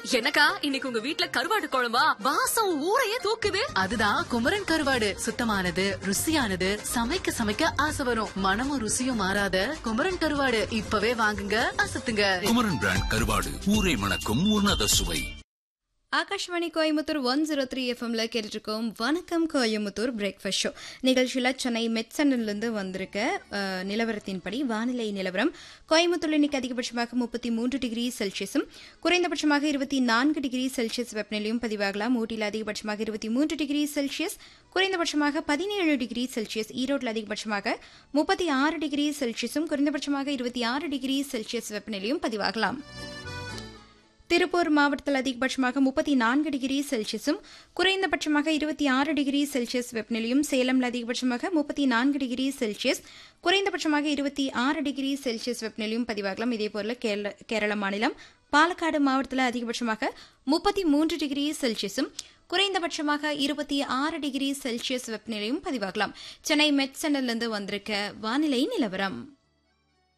எனக்கா இன்னைக்கு உங்க வீட்ல கருவாடு குழம்பா வாசம் ஊரையே தூக்குது அதுதான் குமரன் கருவாடு சுத்தமானது ருசியானது சமைக்க சமைக்க ஆசை வரும் மனமும் ருசியும் மாறாத குமரன் கருவாடு இப்பவே வாங்குங்க அசத்துங்க குமரன் பிராண்ட் கருவாடு ஊரை மணக்கும் உன்னத சுவை Akashvani Coimbatore one zero three எஃப்எம்ல கேட்டுருக்கோம் வணக்கம் கோயம்புத்தூர் பிரேக்ஃபாஸ்ட் ஷோ நிகழ்ச்சியில் சென்னை மெட்சனிலிருந்து வந்திருக்க அஹ், நிலவரத்தின்படி வானிலை நிலவரம் கோயம்புத்தூர் இன்னைக்கு அதிகபட்சமாக முப்பத்தி மூன்று டிகிரி செல்சியஸும் குறைந்தபட்சமாக இருபத்தி நான்கு டிகிரி செல்சியஸ் வெப்பநிலையும் பதிவாகலாம் ஊட்டியில் அதிகபட்சமாக இருபத்தி மூன்று டிகிரி செல்சியஸ் குறைந்தபட்சமாக பதினேழு டிகிரி செல்சியஸ் ஈரோட்டில் அதிகபட்சமாக முப்பத்தி ஆறு டிகிரி செல்சியஸும் குறைந்தபட்சமாக இருபத்தி ஆறு டிகிரி செல்சியஸ் வெப்பநிலையும் பதிவாகலாம் திருப்பூர் மாவட்டத்தில் அதிகபட்சமாக முப்பத்தி நான்கு டிகிரி செல்சியஸும் குறைந்தபட்சமாக இருபத்தி ஆறு டிகிரி செல்சியஸ் வெப்பநிலையும் சேலம்ல அதிகபட்சமாக முப்பத்தி நான்கு டிகிரி செல்சியஸ் குறைந்தபட்சமாக இருபத்தி ஆறு டிகிரி செல்சியஸ் வெப்பநிலையும் பதிவாகலாம் இதேபோல கேரள கேரள மாநிலம் பாலக்காடு மாவட்டத்தில் அதிகபட்சமாக முப்பத்தி மூன்று டிகிரி செல்சியஸும் குறைந்தபட்சமாக இருபத்தி ஆறு டிகிரி செல்சியஸ் வெப்பநிலையும் பதிவாகலாம் சென்னை மெட் சென்டர்லேருந்து வந்திருக்க வானிலை நிலவரம்